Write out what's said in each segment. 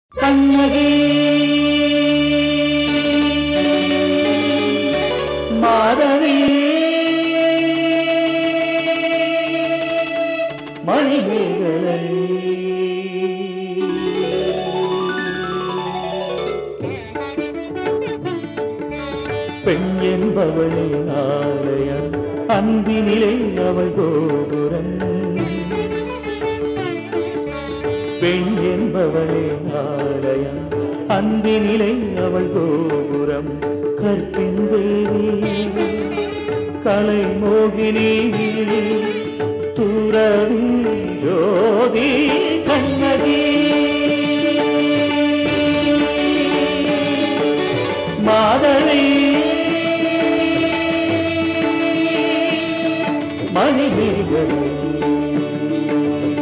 கண்ணகி மாதவி மணிமேகலை பெண் என்பவளே ஆலயம் அன்பினிலே அவள் கோபுரம் பெண் என்பவளே ஆலயம் அன்பினிலை அவள் கோபுரம் கற்பின் தேவி கலை மோகினி துறவி ஜோதி கண்ணகி மாதவி மணிமேகலை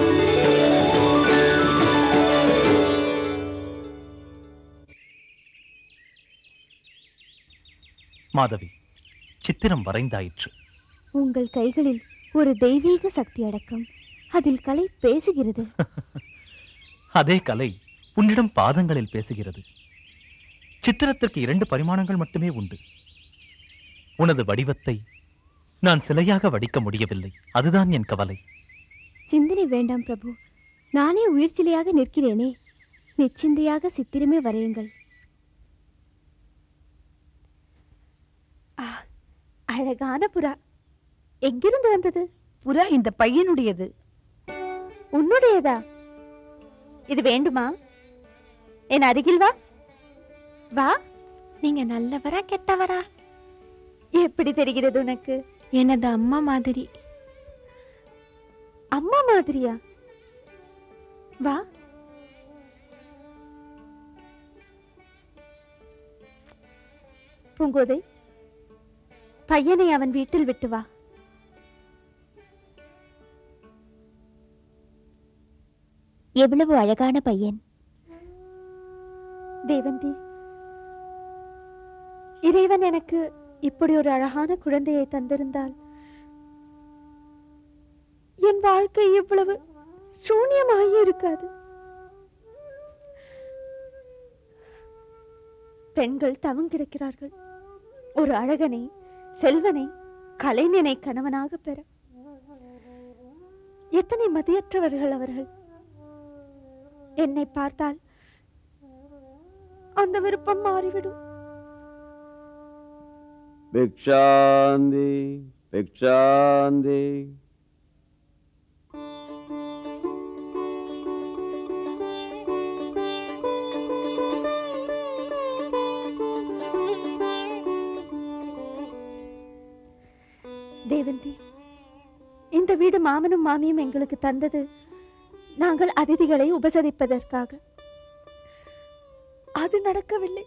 மாதவி சித்திரம் வரைந்தாயிற்று உங்கள் கைகளில் ஒரு தெய்வீக சக்தி அடக்கம் அதில் கலை பேசுகிறது அதே கலை உன்னிடம் பாதங்களில் பேசுகிறது சித்திரத்திற்கு இரண்டு பரிமாணங்கள் மட்டுமே உண்டு உனது வடிவத்தை நான் சிலையாக வடிக்க முடியவில்லை அதுதான் என் கவலை சிந்தனை வேண்டாம் பிரபு நானே உயிர் சிலையாக நிற்கிறேனே நிச்சிந்தையாக சித்திரமே வரையுங்கள் அழகான புறா எங்கிருந்து வந்தது புறா இந்த பையனுடையது உன்னுடையதா இது வேண்டுமா என் அருகில் வா வா நீங்க நல்லவரா கெட்டவரா எப்படி தெரிகிறது உனக்கு எனது அம்மா மாதிரி அம்மா மாதிரியா வா பூங்கோதை பையனை அவன் வீட்டில் விட்டு வா எவ்வளவு அழகான பையன் தேவந்தி இறைவன் எனக்கு இப்படி ஒரு அழகான குழந்தையை தந்திருந்தால் என் வாழ்க்கை இவ்வளவு சூன்யமாகி இருக்காது பெண்கள் தவம் கிடக்கிறார்கள் ஒரு அழகனை செல்வனை கலைஞனை கணவனாக பெற எத்தனை மதியற்றவர்கள் அவர்கள் என்னை பார்த்தால் அந்த விருப்பம் மாறிவிடும் भिक्षान्ति भिक्षान्ति தேவந்தி இந்த வீடு மாமனும் மாமியும் எங்களுக்கு தந்தது நாங்கள் அதிதிகளை உபசரிப்பதற்காக அது நடக்கவில்லை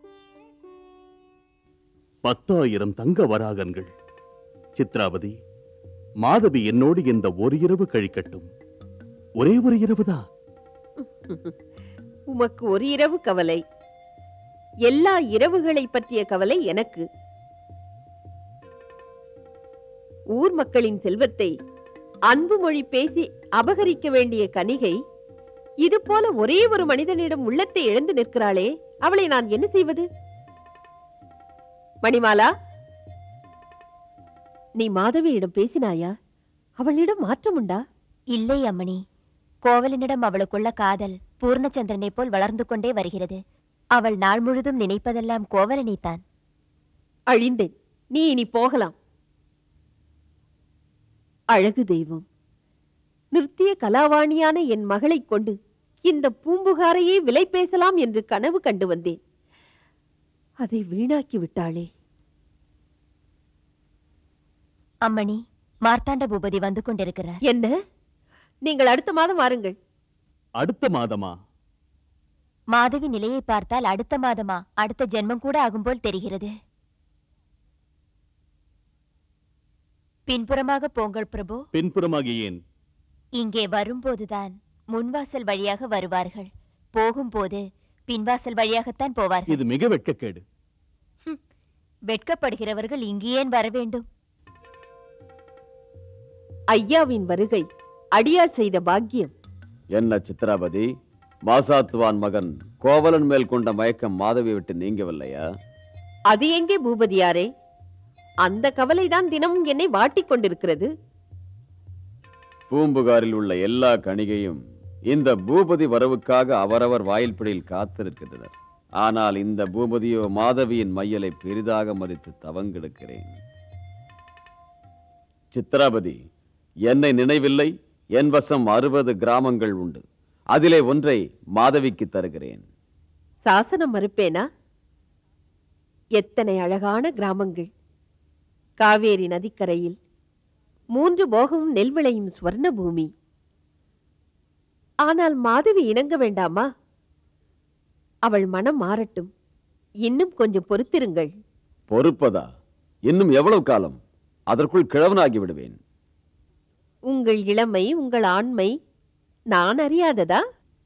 பத்தாயிரம் தங்க வராகன்கள் சித்ராவதி மாதவி என்னோடு இந்த ஒரு இரவு கழிக்கட்டும் ஒரே ஒரு இரவுதான் உமக்கு ஒரு இரவு கவலை எல்லா இரவுகளை பற்றிய கவலை எனக்கு ஊர் மக்களின் செல்வத்தை அன்பு மொழி பேசி அபகரிக்க வேண்டிய கனிகை இது போல ஒரே ஒரு மனிதனிடம் உள்ளத்தை இழந்து நிற்கிறாளே அவளை நான் என்ன செய்வது மணிமாலா நீ மாதவியிடம் பேசினாயா அவளிடம் மாற்றம் உண்டா இல்லை அம்மணி கோவலனிடம் அவளுக்குள்ள காதல் பூர்ணச்சந்திரனை போல் வளர்ந்து கொண்டே வருகிறது அவள் நாள் முழுதும் நினைப்பதெல்லாம் கோவலனைத்தான் அழிந்தேன் நீ இனி போகலாம் அழகு தெய்வம் நிறுத்திய கலாவாணியான என் மகளைக் கொண்டு இந்த பூம்புகாரையே விலை பேசலாம் என்று கனவு கண்டு வந்தேன் அதை வீணாக்கி விட்டாளே அம்மணி மார்த்தாண்ட பூபதி வந்து கொண்டிருக்கிறார் என்ன நீங்கள் அடுத்த மாதம் வாருங்கள் அடுத்த மாதமா மாதவி நிலையை பார்த்தால் அடுத்த மாதமா அடுத்த ஜென்மம் கூட ஆகும் போல் தெரிகிறது பின்புறமாக போங்கள் பிரபு பின்புறமாக ஏன் இங்கே வரும்போதுதான் முன்வாசல் வழியாக வருவார்கள் போகும்போது பின்வாசல் வழியாகத்தான் போவார்கள் இது மிக வெட்கக்கேடு வெட்கப்படுகிறவர்கள் இங்கு ஏன் வர வேண்டும் ஐயாவின் வருகை அடியார் செய்த பாக்கியம் என்ன சித்ராபதி மாசாத்துவான் மகன் கோவலன் மேல் கொண்ட மயக்கம் மாதவி விட்டு நீங்கவில்லையா அது எங்கே பூபதியாரே அந்த கவலைதான் தினமும் என்னை வாட்டிக் கொண்டிருக்கிறது பூம்புகாரில் உள்ள எல்லா கணிகையும் இந்த பூபதி வரவுக்காக அவரவர் வாயில் பிடியில் காத்திருக்கின்றனர் ஆனால் இந்த பூபதியோ மாதவியின் மையலை பெரிதாக மதித்து தவங்கெடுக்கிறேன் சித்ராபதி என்னை நினைவில்லை என் வசம் அறுபது கிராமங்கள் உண்டு அதிலே ஒன்றை மாதவிக்கு தருகிறேன் சாசனம் மறுப்பேனா எத்தனை அழகான கிராமங்கள் காவேரி நதிக்கரையில் மூன்று போகமும் நெல் விளையும் சுவர்ண பூமி ஆனால் மாதவி இணங்க வேண்டாமா அவள் மனம் மாறட்டும் இன்னும் கொஞ்சம் பொறுத்திருங்கள் பொறுப்பதா இன்னும் எவ்வளவு காலம் அதற்குள் கிழவனாகி விடுவேன் உங்கள் இளமை உங்கள் ஆண்மை நான் அறியாததா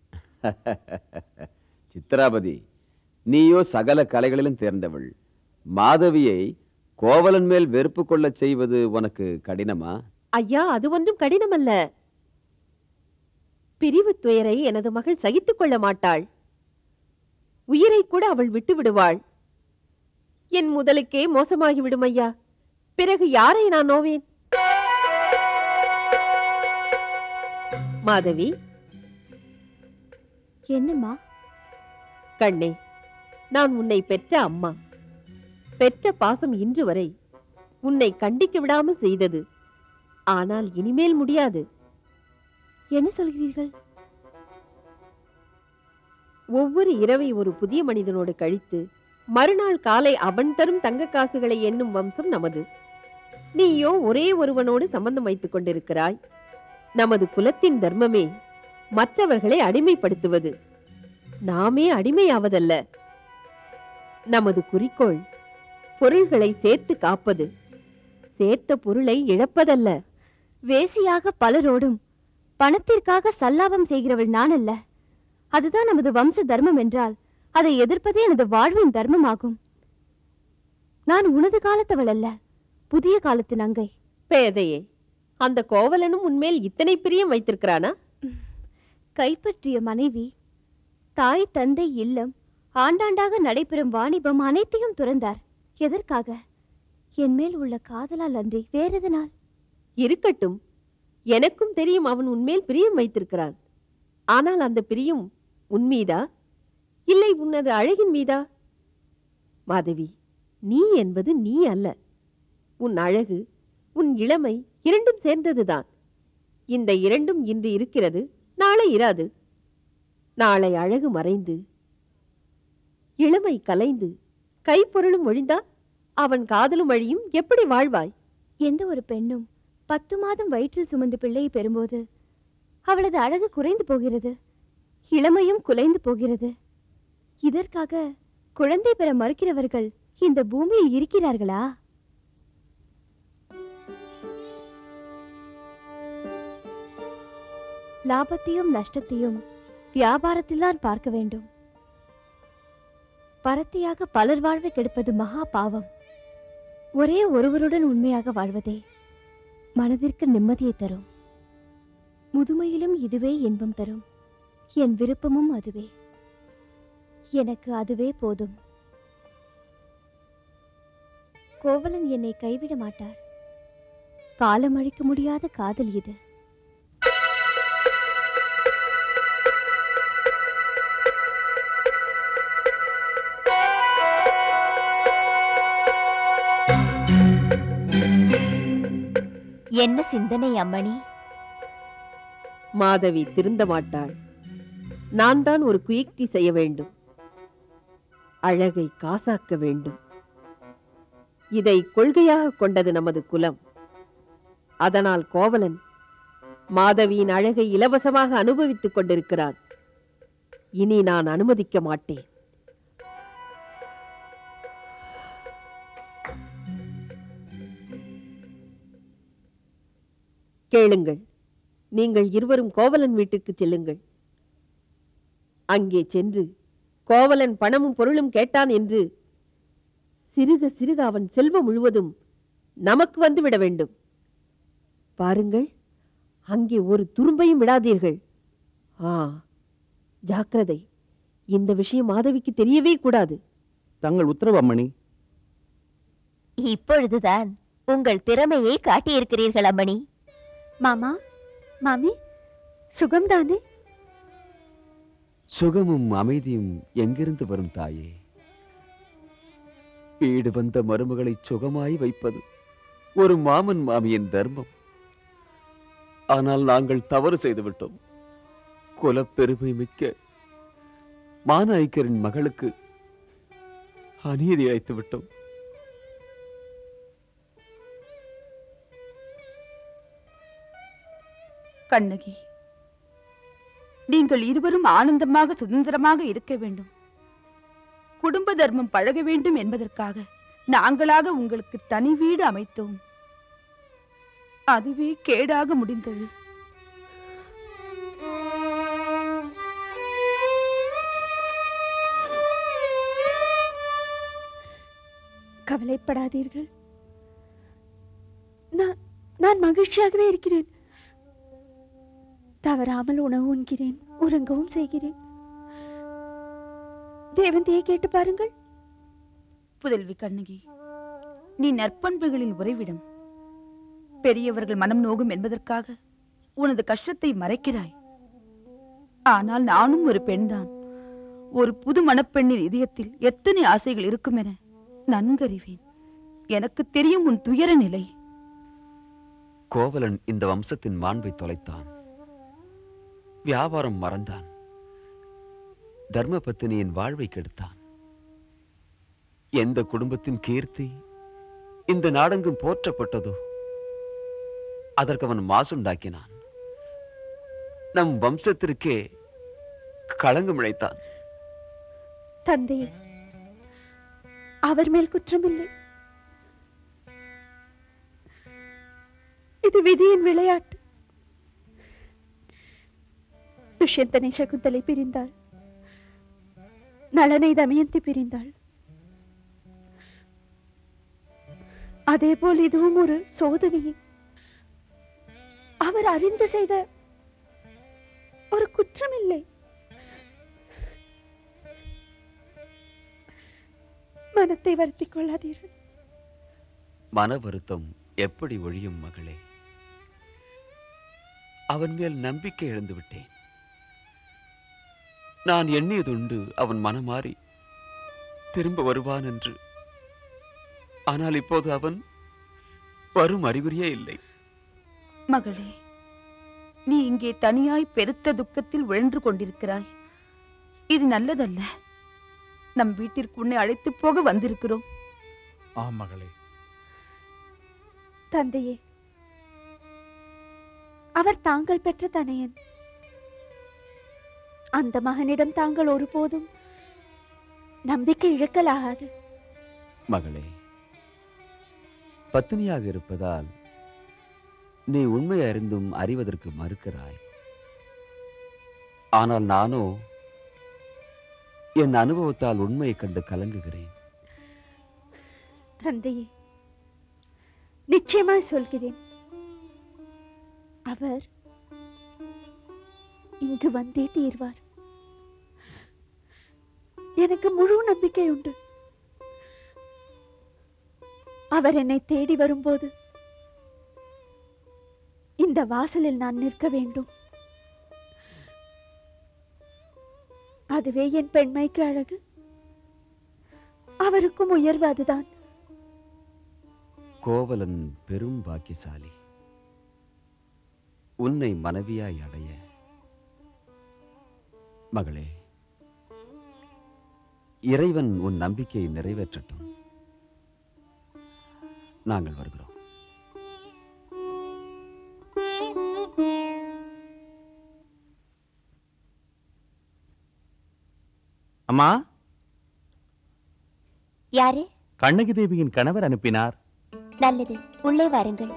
சித்ராபதி நீயோ சகல கலைகளிலும் தேர்ந்தவள் மாதவியை கோவலன் மேல் வெறுப்பு கொள்ளச் செய்வது உனக்கு கடினமா ஐயா அது ஒன்றும் கடினமல்ல பிரிவு துயரை எனது மகள் சகித்துக் கொள்ள மாட்டாள் உயிரை கூட அவள் விட்டு விடுவாள் என் முதலுக்கே மோசமாகி விடும் ஐயா பிறகு யாரை நான் நோவேன் மாதவி என்னம்மா கண்ணே நான் உன்னை பெற்ற அம்மா பெற்ற பாசம் இன்று வரை உன்னை கண்டிக்க விடாமல் செய்தது ஆனால் இனிமேல் முடியாது என்ன சொல்கிறீர்கள் ஒவ்வொரு இரவை ஒரு புதிய மனிதனோடு கழித்து மறுநாள் காலை அவன் தரும் தங்க காசுகளை எண்ணும் வம்சம் நமது நீயோ ஒரே ஒருவனோடு சம்பந்தம் வைத்துக் கொண்டிருக்கிறாய் நமது குலத்தின் தர்மமே மற்றவர்களை அடிமைப்படுத்துவது நாமே அடிமையாவதல்ல நமது குறிக்கோள் பொருள்களை சேர்த்து காப்பது சேர்த்த பொருளை இழப்பதல்ல வேசியாக பலரோடும் பணத்திற்காக சல்லாபம் செய்கிறவள் நான் அல்ல அதுதான் நமது வம்ச தர்மம் என்றால் அதை எதிர்ப்பதே எனது வாழ்வின் தர்மமாகும் நான் உனது காலத்தவள் அல்ல புதிய காலத்து நங்கை பேதையே அந்த கோவலனும் உன்மேல் இத்தனை பிரியம் வைத்திருக்கிறானா கைப்பற்றிய மனைவி தாய் தந்தை இல்லம் ஆண்டாண்டாக நடைபெறும் வாணிபம் அனைத்தையும் துறந்தார் எதற்காக என் மேல் உள்ள காதலால் அன்றி வேறெதனால் இருக்கட்டும் எனக்கும் தெரியும் அவன் உன்மேல் பிரியம் வைத்திருக்கிறான் ஆனால் அந்த பிரியம் உன் மீதா இல்லை உனது அழகின் மீதா மாதவி நீ என்பது நீ அல்ல உன் அழகு உன் இளமை இரண்டும் சேர்ந்ததுதான் இந்த இரண்டும் இன்று இருக்கிறது நாளை இராது நாளை அழகு மறைந்து இளமை கலைந்து கைப்பொருளும் ஒழிந்தா அவன் காதலும் அழியும் எப்படி வாழ்வாய் எந்த ஒரு பெண்ணும் பத்து மாதம் வயிற்றில் சுமந்து பிள்ளையை பெறும்போது அவளது அழகு குறைந்து போகிறது இளமையும் குலைந்து போகிறது இதற்காக குழந்தை பெற மறுக்கிறவர்கள் இந்த பூமியில் இருக்கிறார்களா லாபத்தையும் நஷ்டத்தையும் வியாபாரத்தில்தான் பார்க்க வேண்டும் பரத்தியாக பலர் வாழ்வை கெடுப்பது மகா பாவம் ஒரே ஒருவருடன் உண்மையாக வாழ்வதே மனதிற்கு நிம்மதியை தரும் முதுமையிலும் இதுவே இன்பம் தரும் என் விருப்பமும் அதுவே எனக்கு அதுவே போதும் கோவலன் என்னை கைவிட மாட்டார் காலம் அழிக்க முடியாத காதல் இது என்ன சிந்தனை அம்மணி மாதவி திருந்த மாட்டாள் நான் தான் ஒரு குயுக்தி செய்ய வேண்டும் அழகை காசாக்க வேண்டும் இதை கொள்கையாக கொண்டது நமது குலம் அதனால் கோவலன் மாதவியின் அழகை இலவசமாக அனுபவித்துக் கொண்டிருக்கிறான் இனி நான் அனுமதிக்க மாட்டேன் கேளுங்கள் நீங்கள் இருவரும் கோவலன் வீட்டுக்கு செல்லுங்கள் அங்கே சென்று கோவலன் பணமும் பொருளும் கேட்டான் என்று சிறுக சிறுக அவன் செல்வம் முழுவதும் நமக்கு வந்து விட வேண்டும் பாருங்கள் அங்கே ஒரு துரும்பையும் விடாதீர்கள் ஆ ஜாக்கிரதை இந்த விஷயம் மாதவிக்கு தெரியவே கூடாது தங்கள் உத்தரவு அம்மணி இப்பொழுதுதான் உங்கள் திறமையை காட்டியிருக்கிறீர்கள் அம்மணி மாமா மாமி சுகம்தானே சுகமும் அமைதியும் எங்கிருந்து வரும் தாயே வீடு வந்த மருமகளை சுகமாய் வைப்பது ஒரு மாமன் மாமியின் தர்மம் ஆனால் நாங்கள் தவறு செய்துவிட்டோம் குலப்பெருமை மிக்க மாநாய்க்கரின் மகளுக்கு அநீதி இழைத்து விட்டோம் கண்ணகி நீங்கள் இருவரும் ஆனந்தமாக சுதந்திரமாக இருக்க வேண்டும் குடும்ப தர்மம் பழக வேண்டும் என்பதற்காக நாங்களாக உங்களுக்கு தனி வீடு அமைத்தோம் அதுவே கேடாக முடிந்தது கவலைப்படாதீர்கள் நான் நான் மகிழ்ச்சியாகவே இருக்கிறேன் தவறாமல் உணவு உண்கிறேன் உறங்கவும் செய்கிறேன் தேவந்தியை கேட்டு பாருங்கள் புதல்வி கண்ணகி நீ நற்பண்புகளின் உறைவிடம் பெரியவர்கள் மனம் நோகும் என்பதற்காக உனது கஷ்டத்தை மறைக்கிறாய் ஆனால் நானும் ஒரு பெண்தான் ஒரு புது மணப்பெண்ணின் இதயத்தில் எத்தனை ஆசைகள் இருக்கும் என நன்கறிவேன் எனக்கு தெரியும் உன் துயர நிலை கோவலன் இந்த வம்சத்தின் மாண்பை தொலைத்தான் வியாபாரம் மறந்தான் தர்மபத்தினியின் வாழ்வை கெடுத்தான் எந்த குடும்பத்தின் கீர்த்தி இந்த நாடெங்கும் போற்றப்பட்டதோ அதற்கு அவன் மாசுண்டாக்கினான் நம் வம்சத்திற்கே களங்கம் இழைத்தான் தந்தையே அவர் மேல் குற்றமில்லை இது விதியின் விளையாட்டு துஷ்யந்தனை சகுந்தலை பிரிந்தாள் நலனை தமயந்தி பிரிந்தாள் அதேபோல் இதுவும் ஒரு சோதனையே அவர் அறிந்து செய்த ஒரு குற்றமில்லை மனத்தை வருத்திக் கொள்ளாதீர்கள் மன வருத்தம் எப்படி ஒழியும் மகளே அவன் மேல் நம்பிக்கை இழந்து விட்டேன் நான் எண்ணியதுண்டு அவன் மனமாறி திரும்ப வருவான் என்று ஆனால் இப்போது அவன் வரும் அறிகுறியே இல்லை மகளே நீ இங்கே தனியாய் பெருத்த துக்கத்தில் உழன்று கொண்டிருக்கிறாய் இது நல்லதல்ல நம் வீட்டிற்கு உன்னை அழைத்துப் போக வந்திருக்கிறோம் ஆம் மகளே தந்தையே அவர் தாங்கள் பெற்ற தனையன் அந்த மகனிடம் தாங்கள் ஒருபோதும் நம்பிக்கை இழக்கலாகாது மகளே பத்தினியாக இருப்பதால் நீ உண்மை அறிந்தும் அறிவதற்கு மறுக்கிறாய் ஆனால் நானோ என் அனுபவத்தால் உண்மையைக் கண்டு கலங்குகிறேன் தந்தையே நிச்சயமாய் சொல்கிறேன் அவர் இங்கு வந்தே தீர்வார் எனக்கு முழு நம்பிக்கை உண்டு அவர் என்னை தேடி வரும்போது இந்த வாசலில் நான் நிற்க வேண்டும் அதுவே என் பெண்மைக்கு அழகு அவருக்கும் உயர்வு அதுதான் கோவலன் பெரும் பாக்கியசாலி உன்னை மனைவியாய் அடைய மகளே இறைவன் உன் நம்பிக்கையை நிறைவேற்றட்டும் நாங்கள் வருகிறோம் அம்மா யாரு கண்ணகி தேவியின் கணவர் அனுப்பினார் நல்லது உள்ளே வாருங்கள்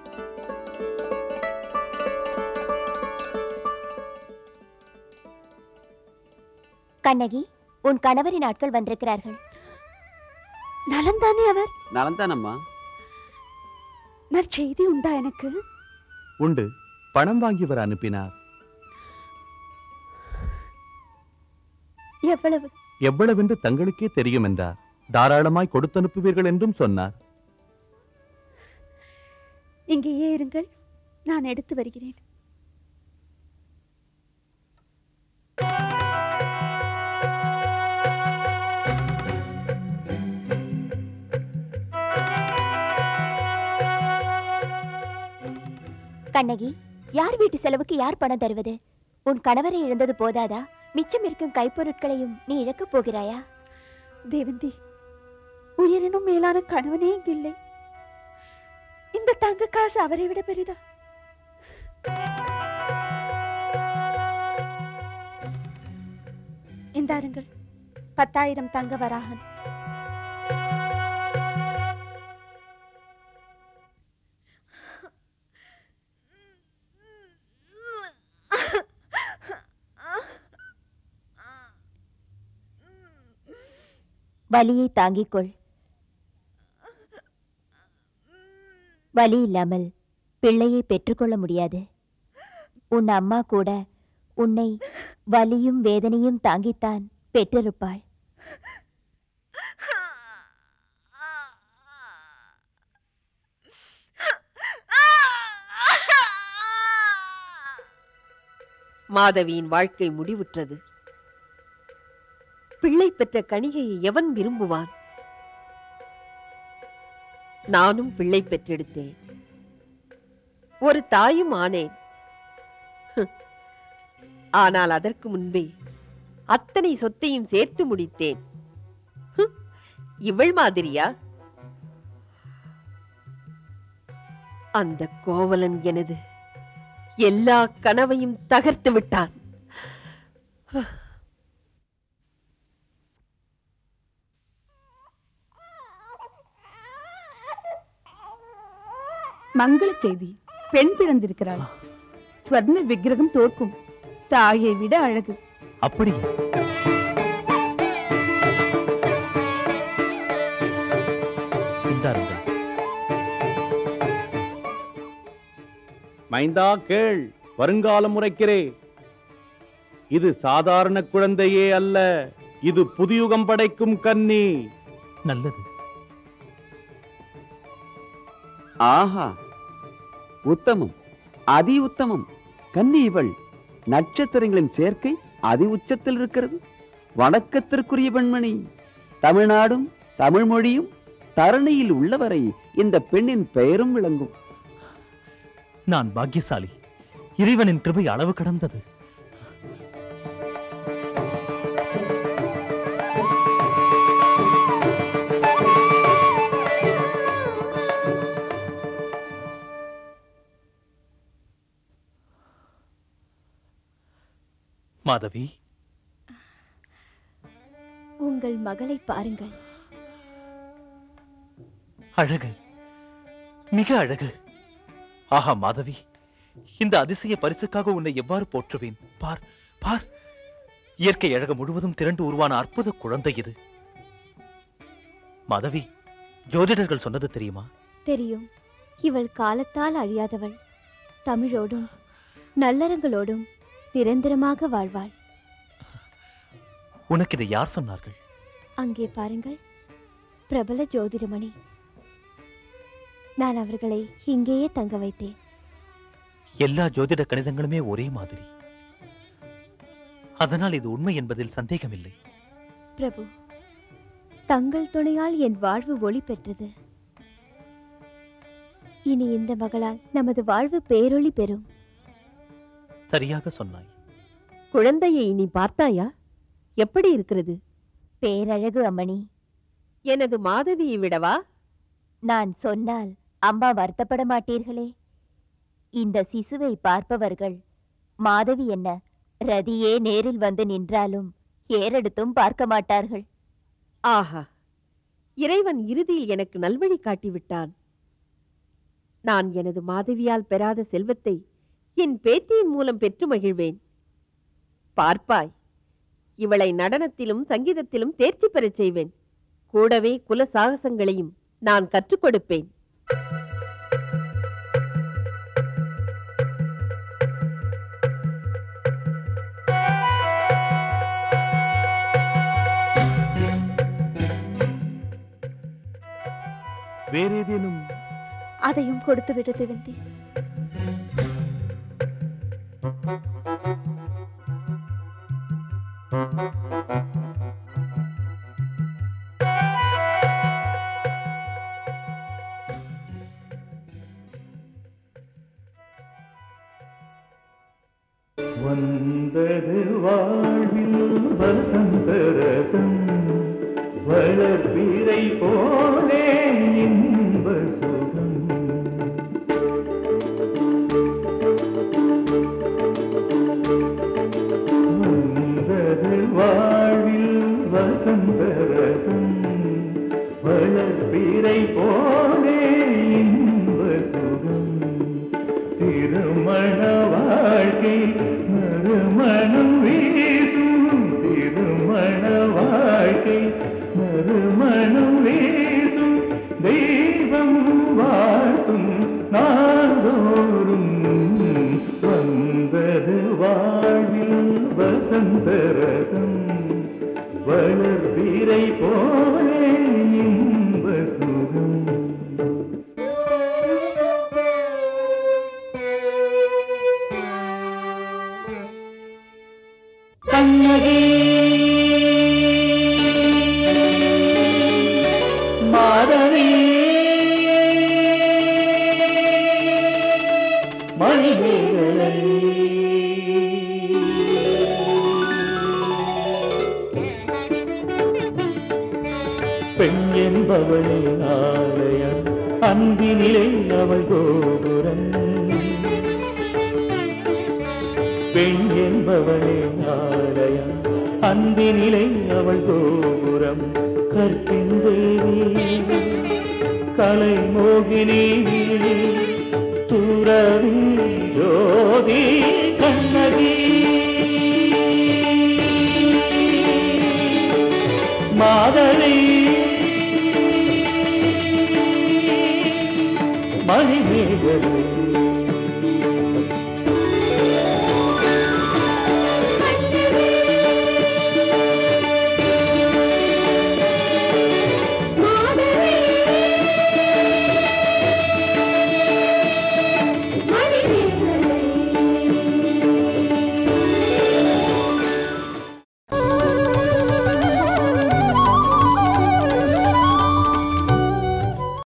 கண்ணகி உன் கணவரின் ஆட்கள் வந்திருக்கிறார்கள் நலந்தானே அவர் நலந்தானம்மா நற்செய்தி உண்டா எனக்கு உண்டு பணம் வாங்கியவர் அனுப்பினார் எவ்வளவு எவ்வளவென்று தங்களுக்கே தெரியும் என்றார் தாராளமாய் கொடுத்தனுப்புவீர்கள் என்றும் சொன்னார் இங்கேயே இருங்கள் நான் எடுத்து வருகிறேன் கண்ணகி யார் வீட்டு செலவுக்கு யார் பணம் தருவது உன் கணவரை இழந்தது போதாதா மிச்சம் இருக்கும் கைப்பொருட்களையும் நீ இழக்கப் போகிறாயா தேவந்தி உயிரினும் மேலான கணவனே இங்கில்லை இந்த தங்க காசு அவரை விட பெரிதா இந்தாருங்கள் பத்தாயிரம் தங்க வராகன் வலியை தாங்கிக் கொள் வலி இல்லாமல் பிள்ளையை பெற்றுக்கொள்ள முடியாது உன் அம்மா கூட உன்னை வலியும் வேதனையும் தாங்கித்தான் பெற்றிருப்பாள் மாதவியின் வாழ்க்கை முடிவுற்றது பிள்ளை பெற்ற கணிகையை எவன் விரும்புவான் நானும் பிள்ளை பெற்றெடுத்தேன் ஒரு தாயும் ஆனேன் ஹ். ஆனால் அதற்கு முன்பே அத்தனை சொத்தையும் சேர்த்து முடித்தேன் ஹ். இவள் மாதிரியா அந்த கோவலன் எனது எல்லா கனவையும் தகர்த்து விட்டான் மங்கள செய்தி பெண் பிறந்திருக்கிறாள் ஸ்வர்ண விக்கிரகம் தோற்கும் தாயை விட அழகு அப்படி இந்தாருங்கள் மைந்தா கேள் வருங்காலம் உரைக்கிறே இது சாதாரண குழந்தையே அல்ல இது புதியுகம் படைக்கும் கன்னி நல்லது ஆஹா உத்தமம் அதி உத்தமம் கன்னி இவள் நட்சத்திரங்களின் சேர்க்கை அதி உச்சத்தில் இருக்கிறது வணக்கத்திற்குரிய பெண்மணி தமிழ்நாடும் தமிழ் மொழியும் தரணியில் உள்ளவரை இந்த பெண்ணின் பெயரும் விளங்கும் நான் பாக்கியசாலி இறைவனின் கிருபை அளவு கடந்தது மாதவி உங்கள் மகளை பாருங்கள் அழகு மிக அழகு ஆஹா மாதவி இந்த அதிசய பரிசுக்காக உன்னை எவ்வாறு போற்றுவேன் பார் பார் இயற்கை அழகு முழுவதும் திரண்டு உருவான அற்புத குழந்தை இது மாதவி ஜோதிடர்கள் சொன்னது தெரியுமா தெரியும் இவள் காலத்தால் அழியாதவள் தமிழோடும் நல்லறங்களோடும் நிரந்தரமாக வாழ்வாள் உனக்கு இதை யார் சொன்னார்கள் அங்கே பாருங்கள் பிரபல ஜோதிடமணி நான் அவர்களை இங்கேயே தங்க வைத்தேன் எல்லா ஜோதிட கணிதங்களுமே ஒரே மாதிரி அதனால் இது உண்மை என்பதில் சந்தேகமில்லை பிரபு தங்கள் துணையால் என் வாழ்வு ஒளி பெற்றது இனி இந்த மகளால் நமது வாழ்வு பேரொளி பெறும் சரியாக சொன்னாய் குழந்தையை நீ பார்த்தாயா எப்படி இருக்கிறது பேரழகு அம்மணி எனது மாதவியை விடவா நான் சொன்னால் அம்மா வருத்தப்பட மாட்டீர்களே இந்த சிசுவை பார்ப்பவர்கள் மாதவி என்ன ரதியே நேரில் வந்து நின்றாலும் ஏறெடுத்தும் பார்க்க மாட்டார்கள் ஆஹா இறைவன் இறுதியில் எனக்கு நல்வழி காட்டிவிட்டான் நான் எனது மாதவியால் பெறாத செல்வத்தை என் பேத்தியின் மூலம் பெற்று மகிழ்வேன் பார்ப்பாய் இவளை நடனத்திலும் சங்கீதத்திலும் தேர்ச்சி பெறச் செய்வேன் கூடவே குல சாகசங்களையும் நான் கற்றுக் கொடுப்பேன் வேறேதேனும் அதையும் கொடுத்து விடு திவந்தி வந்தது வாழ்வில் வசந்தரதம் வளர்பிறை போலே இன்ப சுகம் வந்தது வாழ்வில் வசந்தரதம் வளர்பிறை போலே இன்ப சுகம் திருமண வாழ்க்கை மறுமணம் வீசும் திருமண வாழ்க்கை மறுமணம் வீசும் தெய்வம் வாழ்த்தும் நாள்தோறும் வந்தது வாழ்வில் வசந்தரதம் வளர்பிறை போலே இன்ப சுகம் கண்ணகி மாதவி மணிமேகலை பெண் என்பவளே ஆலயம் அன்பினிலே அவள் கோபுரம் பெண் என்பவளே ஆலயம் அன்பினிலை அவள் கோபுரம் கற்பின் தேவி கலை மோகினி துறவி ஜோதி கண்ணகி மாதவி மணிமேகலை